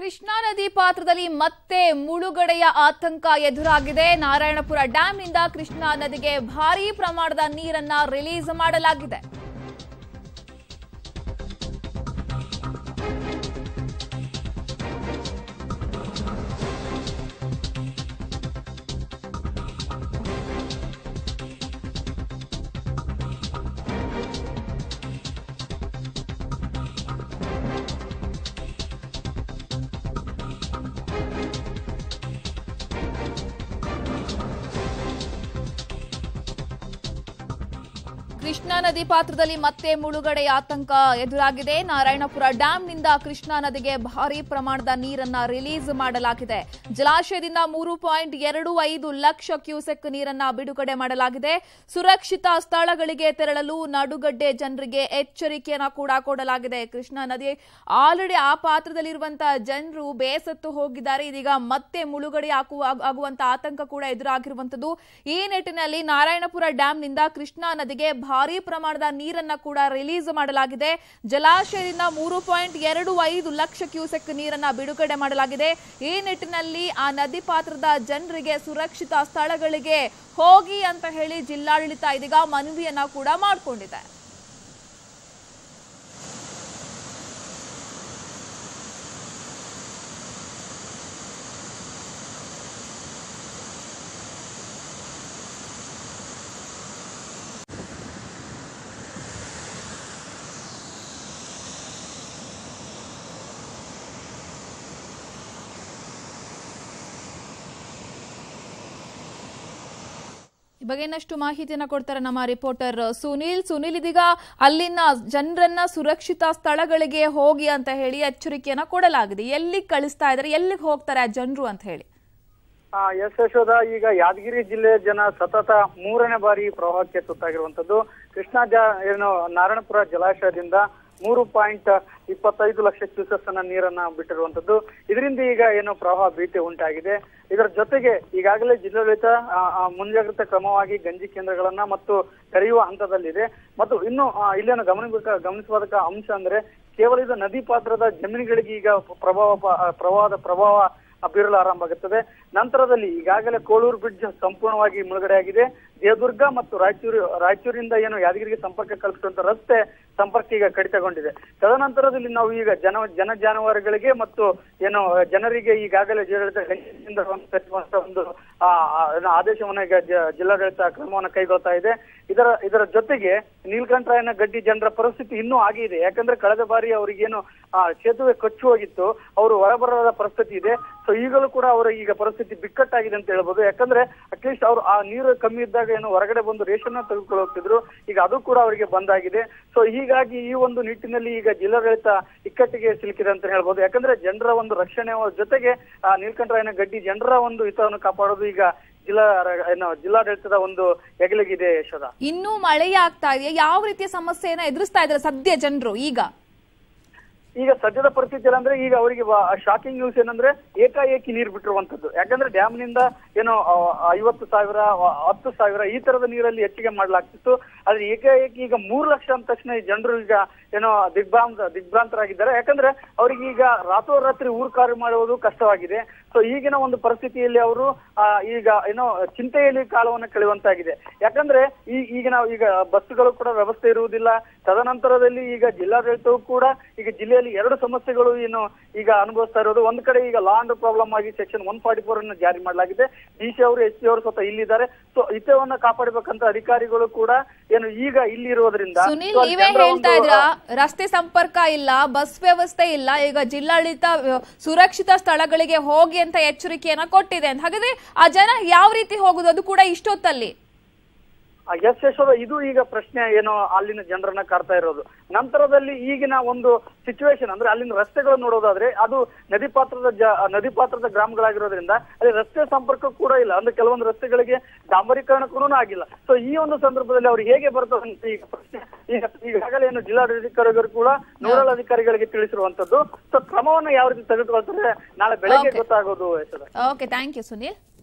ಕೃಷ್ಣಾ ನದಿ ಪಾತ್ರದಲ್ಲಿ ಮತ್ತೆ ಮುಳುಗಡೆಯ ಆತಂಕ ಎದುರಾಗಿದೆ ನಾರಾಯಣಪುರ ಡ್ಯಾಂನಿಂದ ಕೃಷ್ಣಾ ನದಿಗೆ ಭಾರೀ ಪ್ರಮಾಣದ ನೀರನ್ನ ರಿಲೀಸ್ ಮಾಡಲಾಗಿದೆ ಕೃಷ್ಣಾ ನದಿ ಪಾತ್ರದಲ್ಲಿ ಮತ್ತೆ ಮುಳುಗಡೆಯ ಆತಂಕ ಎದುರಾಗಿದೆ ನಾರಾಯಣಪುರ ಡ್ಯಾಂನಿಂದ ಕೃಷ್ಣಾ ನದಿಗೆ ಭಾರೀ ಪ್ರಮಾಣದ ನೀರನ್ನ ರಿಲೀಸ್ ಮಾಡಲಾಗಿದೆ ಜಲಾಶಯದಿಂದ ಮೂರು ಪಾಯಿಂಟ್ ಎರಡು ಐದು ಲಕ್ಷ ಕ್ಯೂಸೆಕ್ ನೀರನ್ನ ಬಿಡುಗಡೆ ಮಾಡಲಾಗಿದೆ ಸುರಕ್ಷಿತ ಸ್ಥಳಗಳಿಗೆ ತೆರಳಲು ನಡುಗಡ್ಡೆ ಜನರಿಗೆ ಎಚ್ಚರಿಕೆಯನ್ನ ಕೂಡ ಕೊಡಲಾಗಿದೆ ಕೃಷ್ಣಾ ನದಿ ಆಲ್ರೆಡಿ ಆ ಪಾತ್ರದಲ್ಲಿರುವಂತಹ ಜನರು ಬೇಸತ್ತು ಹೋಗಿದ್ದಾರೆ ಇದೀಗ ಮತ್ತೆ ಮುಳುಗಡೆ ಹಾಕುವ ಆಗುವಂತ ಆತಂಕ ಕೂಡ ಎದುರಾಗಿರುವಂತದ್ದು ಈ ನಿಟ್ಟಿನಲ್ಲಿ ನಾರಾಯಣಪುರ ಡ್ಯಾಂನಿಂದ ಕೃಷ್ಣಾ ನದಿಗೆ ಭಾರೀ ಪ್ರಮಾಣದ ನೀರನ್ನ ಕೂಡ ರಿಲೀಸ್ ಮಾಡಲಾಗಿದೆ ಜಲಾಶಯದಿಂದ ಮೂರು ಪಾಯಿಂಟ್ ಎರಡು ಐದು ಲಕ್ಷ ಕ್ಯೂಸೆಕ್ ನೀರನ್ನ ಬಿಡುಗಡೆ ಮಾಡಲಾಗಿದೆ ಈ ನಿಟ್ಟಿನಲ್ಲಿ ಆ ನದಿ ಪಾತ್ರದ ಜನರಿಗೆ ಸುರಕ್ಷಿತ ಸ್ಥಳಗಳಿಗೆ ಹೋಗಿ ಅಂತ ಹೇಳಿ ಜಿಲ್ಲಾಡಳಿತ ಇದೀಗ ಮನವಿಯನ್ನ ಕೂಡ ಮಾಡಿಕೊಂಡಿದೆ ಈ ಬಗ್ಗೆ ಇನ್ನಷ್ಟು ಮಾಹಿತಿಯನ್ನ ಕೊಡ್ತಾರೆ ನಮ್ಮ ರಿಪೋರ್ಟರ್ ಸುನೀಲ್ ಸುನೀಲ್ ಇದೀಗ ಅಲ್ಲಿನ ಜನರನ್ನ ಸುರಕ್ಷಿತ ಸ್ಥಳಗಳಿಗೆ ಹೋಗಿ ಅಂತ ಹೇಳಿ ಎಚ್ಚರಿಕೆಯನ್ನ ಕೊಡಲಾಗಿದೆ ಎಲ್ಲಿಗೆ ಕಳಿಸ್ತಾ ಇದ್ದಾರೆ ಎಲ್ಲಿಗೆ ಹೋಗ್ತಾರೆ ಆ ಜನರು ಅಂತ ಹೇಳಿ ಆ, ಎಸ್ ಯಶೋಧ ಈಗ ಯಾದಗಿರಿ ಜಿಲ್ಲೆಯ ಜನ ಸತತ ಮೂರನೇ ಬಾರಿ ಪ್ರವಾಹಕ್ಕೆ ತುತ್ತಾಗಿರುವಂತದ್ದು ಕೃಷ್ಣಾ ಜ ಏನು ನಾರಾಯಣಪುರ ಜಲಾಶಯದಿಂದ ಮೂರು ಪಾಯಿಂಟ್ ಇಪ್ಪತ್ತೈದು ಲಕ್ಷ ಕ್ಯೂಸೆಸ್ ಅನ್ನ ನೀರನ್ನ ಬಿಟ್ಟಿರುವಂತದ್ದು ಇದರಿಂದ ಈಗ ಏನು ಪ್ರವಾಹ ಭೀತಿ ಉಂಟಾಗಿದೆ ಇದರ ಜೊತೆಗೆ ಈಗಾಗಲೇ ಜಿಲ್ಲಾಡಳಿತ ಆ, ಆ, ಮುಂಜಾಗ್ರತಾ ಕ್ರಮವಾಗಿ ಗಂಜಿ ಕೇಂದ್ರಗಳನ್ನ ಮತ್ತು ತೆರೆಯುವ ಹಂತದಲ್ಲಿದೆ ಮತ್ತು ಇನ್ನು ಆ, ಇಲ್ಲೇನು ಗಮನಿಸಬೇಕ ಗಮನಿಸಬೇಕಾದ ಅಂಶ ಅಂದ್ರೆ ಕೇವಲ ಇದು ನದಿ ಪಾತ್ರದ ಜಮೀನುಗಳಿಗೆ ಈಗ ಪ್ರಭಾವ ಪ- ಆ, ಪ್ರವಾಹದ ಪ್ರಭಾವ ಬೀರಲು ಆರಂಭ ಆಗುತ್ತದೆ ನಂತರದಲ್ಲಿ ಈಗಾಗಲೇ ಕೋಳೂರು ಬ್ರಿಡ್ಜ್ ಸಂಪೂರ್ಣವಾಗಿ ಮುಳುಗಡೆಯಾಗಿದೆ ದೇವದುರ್ಗ ಮತ್ತು ರಾಯಚೂರು ರಾಯಚೂರಿಂದ ಏನು ಯಾದಗಿರಿಗೆ ಸಂಪರ್ಕ ಕಲ್ಪಿಸುವಂತ ರಸ್ತೆ ಸಂಪರ್ಕ ಈಗ ಕಡಿತಗೊಂಡಿದೆ ತದನಂತರದಲ್ಲಿ ನಾವು ಈಗ ಜನ ಜನ ಜಾನುವಾರುಗಳಿಗೆ ಮತ್ತು ಏನು ಜನರಿಗೆ ಈಗಾಗಲೇ ಜಿಲ್ಲಾಡಳಿತ ಗಂಜಿಯಿಂದ ಒಂದು ಕರೆಯುವಂತ ಒಂದು ಆ, ಆ, ಏನು ಆದೇಶವನ್ನ ಈಗ ಜ- ಜಿಲ್ಲಾಡಳಿತ ಕ್ರಮವನ್ನ ಕೈಗೊಳ್ತಾ ಇದೆ ಇದರ ಇದರ ಜೊತೆಗೆ ನೀಲಕಂಠರಾಯನ ಗಡ್ಡಿ ಜನರ ಪರಿಸ್ಥಿತಿ ಇನ್ನೂ ಆಗಿದೆ ಯಾಕಂದ್ರೆ ಕಳೆದ ಬಾರಿ ಅವರಿಗೇನು ಆ ಸೇತುವೆ ಕೊಚ್ಚಿ ಹೋಗಿತ್ತು ಅವರು ಹೊರಬರದ ಪರಿಸ್ಥಿತಿ ಇದೆ ಸೊ ಈಗಲೂ ಕೂಡ ಅವರ ಈಗ ಪರಿಸ್ಥಿತಿ ಬಿಕ್ಕಟ್ಟಾಗಿದೆ ಅಂತ ಹೇಳ್ಬೋದು ಯಾಕಂದ್ರೆ ಅಟ್ಲೀಸ್ಟ್ ಅವರು ಆ ನೀರು ಕಮ್ಮಿ ಇದ್ದಾಗ ಏನು ಹೊರಗಡೆ ಬಂದು ರೇಷನ್ ತೆಗೆದುಕೊಂಡು ಹೋಗ್ತಿದ್ರು ಈಗ ಅದು ಕೂಡ ಅವರಿಗೆ ಬಂದಾಗಿದೆ ಸೊ ಹೀಗಾಗಿ ಈ ಒಂದು ನಿಟ್ಟಿನಲ್ಲಿ ಈಗ ಜಿಲ್ಲಾಡಳಿತ ಇಕ್ಕಟ್ಟಿಗೆ ಸಿಲುಕಿದೆ ಅಂತ ಹೇಳ್ಬೋದು ಯಾಕಂದ್ರೆ ಜನರ ಒಂದು ರಕ್ಷಣೆ ಜೊತೆಗೆ ಆ ನೀಲಕಂಠರಾಯನ ಗಡ್ಡಿ ಜನರ ಒಂದು ಹಿತವನ್ನು ಕಾಪಾಡೋದು ಈಗ ಜಿಲ್ಲಾ ಏನು ಜಿಲ್ಲಾಡಳಿತದ ಒಂದು ಹೆಗಲಿಗಿದೆ ಯಶೋಧ ಇನ್ನೂ ಮಳೆ ಆಗ್ತಾ ಇದೆಯಾ ಯಾವ ರೀತಿಯ ಸಮಸ್ಯೆಯನ್ನ ಎದುರಿಸ್ತಾ ಇದ್ದಾರೆ ಸದ್ಯ ಜನರು ಈಗ ಈಗ ಸದ್ಯದ ಪರಿಸ್ಥಿತಿ ಅಂದ್ರೆ ಈಗ ಅವರಿಗೆ ಶಾಕಿಂಗ್ ನ್ಯೂಸ್ ಏನಂದ್ರೆ ಏಕಾಏಕಿ ನೀರು ಬಿಟ್ಟಿರುವಂತದ್ದು ಯಾಕಂದ್ರೆ ಡ್ಯಾಮ್ ನಿಂದ ಏನೋ ಆ, ಐವತ್ತು ಸಾವಿರ ಆ, ಹತ್ತು ಸಾವಿರ ಈ ತರದ ನೀರಲ್ಲಿ ಹೆಚ್ಚಿಗೆ ಮಾಡ್ಲಾಗ್ತಿತ್ತು ಆದ್ರೆ ಏಕಾಏಕಿ ಈಗ ಮೂರು ಲಕ್ಷ ಅಂದ ತಕ್ಷಣ ಈ ಜನರು ಈಗ ಏನೋ ದಿಗ್ಭ್ರಾಂತ ದಿಗ್ಭ್ರಾಂತರಾಗಿದ್ದಾರೆ ಯಾಕಂದ್ರೆ ಅವರಿಗೆ ಈಗ ರಾತ್ರೋರಾತ್ರಿ ಊರು ಕಾರ್ಯ ಮಾಡುವುದು ಕಷ್ಟವಾಗಿದೆ ಸೊ ಈಗಿನ ಒಂದು ಪರಿಸ್ಥಿತಿಯಲ್ಲಿ ಅವರು ಆ, ಈಗ ಏನೋ ಚಿಂತೆಯಲ್ಲಿ ಕಾಲವನ್ನು ಕಳೆಯುವಂತಾಗಿದೆ ಯಾಕಂದ್ರೆ ಈ ಈಗ ನಾವು ಈಗ ಬಸ್ಗಳು ಕೂಡ ವ್ಯವಸ್ಥೆ ಇರುವುದಿಲ್ಲ ತದನಂತರದಲ್ಲಿ ಈಗ ಜಿಲ್ಲಾಡಳಿತವು ಕೂಡ ಈಗ ಜಿಲ್ಲೆಯಲ್ಲಿ ಎರಡು ಸಮಸ್ಯೆಗಳು ಏನು ಈಗ ಅನುಭವಿಸ್ತಾ ಇರೋದು ಒಂದ್ ಕಡೆ ಈಗ ಲಾ ಅಂಡ್ ಪ್ರಾಬ್ಲಮ್ ಆಗಿ ಸೆಕ್ಷನ್ ಒನ್ ಫಾರ್ಟಿ ಫೋರ್ ಅನ್ನು ಜಾರಿ ಮಾಡಲಾಗಿದೆ ಡಿ ಸಿ ಅವರು ಎಸ್ ಪಿ ಅವರು ಸ್ವತಃ ಇಲ್ಲಿದ್ದಾರೆ ಸೊ ಹಿತವನ್ನ ಕಾಪಾಡಬೇಕಂತ ಅಧಿಕಾರಿಗಳು ಕೂಡ ಏನು ಈಗ ಇಲ್ಲಿ ಇರೋದ್ರಿಂದ ಸುನಿಲ್ so ಅಲ್ಲಿ ನೀವೇ ಜನರ ಹೇಳ್ತಾ ಒಂದು, ಇದ್ರ ಆ, ರಸ್ತೆ ಸಂಪರ್ಕ ಇಲ್ಲ ಬಸ್ ವ್ಯವಸ್ಥೆ ಇಲ್ಲ ಈಗ ಜಿಲ್ಲಾಡಳಿತ ಅಹ್, ಸುರಕ್ಷಿತ ಸ್ಥಳಗಳಿಗೆ ಹೋಗಿ ಅಂತ ಎಚ್ಚರಿಕೆಯನ್ನ ಕೊಟ್ಟಿದೆ ಅಂತ ಹಾಗಾದ್ರೆ ಆ ಜನ ಯಾವ ರೀತಿ ಹೋಗುದು ಅದು ಕೂಡ ಇಷ್ಟೊತ್ತಲ್ಲಿ ಆ ಎಸ್ ಯಶೋಧ ಇದು ಈಗ ಪ್ರಶ್ನೆ ಏನು ಅಲ್ಲಿನ ಜನರನ್ನ ಕಾಡ್ತಾ ಇರೋದು ನಂತರದಲ್ಲಿ ಈಗಿನ ಒಂದು ಸಿಚುವೇಶನ್ ಅಂದ್ರೆ ಅಲ್ಲಿನ ರಸ್ತೆಗಳು ನೋಡೋದಾದ್ರೆ ಅದು ನದಿ ಪಾತ್ರದ ಜ- ನದಿ ಪಾತ್ರದ ಗ್ರಾಮಗಳಾಗಿರೋದ್ರಿಂದ ಅಲ್ಲಿ ರಸ್ತೆ ಸಂಪರ್ಕ ಕೂಡ ಇಲ್ಲ ಅಂದ್ರೆ ಕೆಲವೊಂದು ರಸ್ತೆಗಳಿಗೆ ಡಾಂಬರೀಕರಣ ಕೂಡ ಆಗಿಲ್ಲ ಸೊ ಈ ಒಂದು ಸಂದರ್ಭದಲ್ಲಿ ಅವ್ರು ಹೇಗೆ ಬರ್ತದೆ ಅಂತ ಈಗ ಪ್ರಶ್ನೆ ಈಗ ಈಗಾಗಲೇ ಏನು ಜಿಲ್ಲಾಧಿಕಾರಿಗಳು ಕೂಡ ನೋಡಲ್ ಅಧಿಕಾರಿಗಳಿಗೆ ತಿಳಿಸಿರುವಂತದ್ದು ಸೊ ಕ್ರಮವನ್ನ ಯಾವ ರೀತಿ ತೆಗೆದುಕೊಳ್ತಾರೆ ನಾಳೆ ಬೆಳಗ್ಗೆ Okay. ಗೊತ್ತಾಗೋದು Yashodha okay thank you Sunil